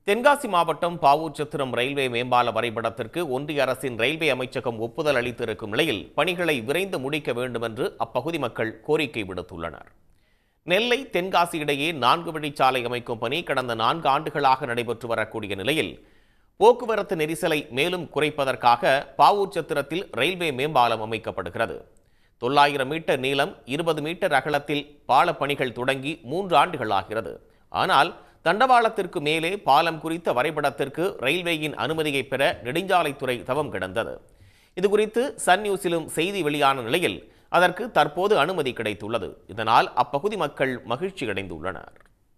தென்காசி மாவட்டம் பாவூர் சத்திரம் ரயில்வே மேம்பால வரைபடத்திற்கு ஒன்றிய அரசின் ரயில்வே அமைச்சகம் ஒப்புதல் அளித்திருக்கும் நிலையில் பணிகளை விரைந்து முடிக்க வேண்டும் என்று அப்பகுதி மக்கள் கோரிக்கை விடுத்துள்ளனர் நெல்லை தென்காசி இடையே நான்கு வழிச்சாலை அமைக்கும் பணி கடந்த நான்கு ஆண்டுகளாக நடைபெற்று வரக்கூடிய நிலையில் போக்குவரத்து நெரிசலை மேலும் குறைப்பதற்காக பாவூர் சத்திரத்தில் ரயில்வே மேம்பாலம் அமைக்கப்படுகிறது தொள்ளாயிரம் மீட்டர் நீளம் இருபது மீட்டர் அகலத்தில் பால பணிகள் தொடங்கி மூன்று ஆண்டுகள் ஆகிறது ஆனால் தண்டவாளத்திற்கு மேலே பாலம் குறித்த வரைபடத்திற்கு ரயில்வேயின் அனுமதியை பெற நெடுஞ்சாலைத்துறை தவம் கிடந்தது இதுகுறித்து சன் நியூஸிலும் செய்தி வெளியான நிலையில் அதற்கு தற்போது அனுமதி கிடைத்துள்ளது இதனால் அப்பகுதி மக்கள் மகிழ்ச்சி அடைந்துள்ளனர்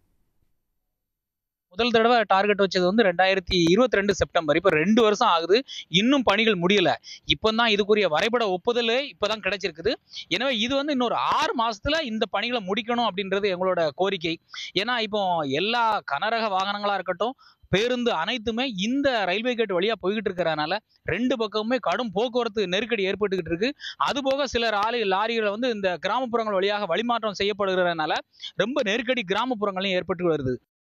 முதல் தடவை டார்கெட் வச்சது வந்து ரெண்டாயிரத்தி இருபத்தி ரெண்டு செப்டம்பர் இப்போ ரெண்டு வருஷம் ஆகுது இன்னும் பணிகள் முடியல இப்போ தான் இதுக்குரிய வரைபட ஒப்புதல் இப்போதான் கிடைச்சிருக்குது எனவே இது வந்து இன்னொரு ஆறு மாசத்துல இந்த பணிகளை முடிக்கணும் அப்படின்றது எங்களோட கோரிக்கை ஏன்னா இப்போ எல்லா கனரக வாகனங்களா இருக்கட்டும் பேருந்து அனைத்துமே இந்த ரயில்வே கேட் வழியா போய்கிட்டு இருக்கிறதுனால ரெண்டு பக்கமுமே கடும் போக்குவரத்து நெருக்கடி ஏற்பட்டுக்கிட்டு இருக்கு அது போக சில லாரி லாரிகளை வந்து இந்த கிராமப்புறங்கள் வழியாக வழிமாற்றம் செய்யப்படுகிறதுனால ரொம்ப நெருக்கடி கிராமப்புறங்களையும் ஏற்பட்டு வருது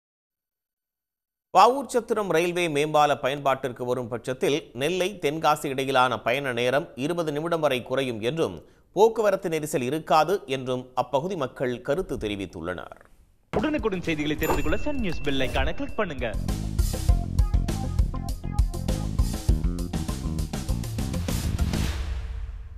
பாவூர் சத்திரம் ரயில்வே மேம்பால பயன்பாட்டிற்கு வரும் பட்சத்தில் நெல்லை தென்காசி இடையிலான பயண நேரம் இருபது நிமிடம் வரை குறையும் என்றும் போக்குவரத்து நெரிசல் இருக்காது என்றும் அப்பகுதி மக்கள் கருத்து தெரிவித்துள்ளனர் உடனுக்குடன் செய்திகளை தெரிந்து கொள்ள சன் நியூஸ் பெல் ஐகானை கிளிக் பண்ணுங்க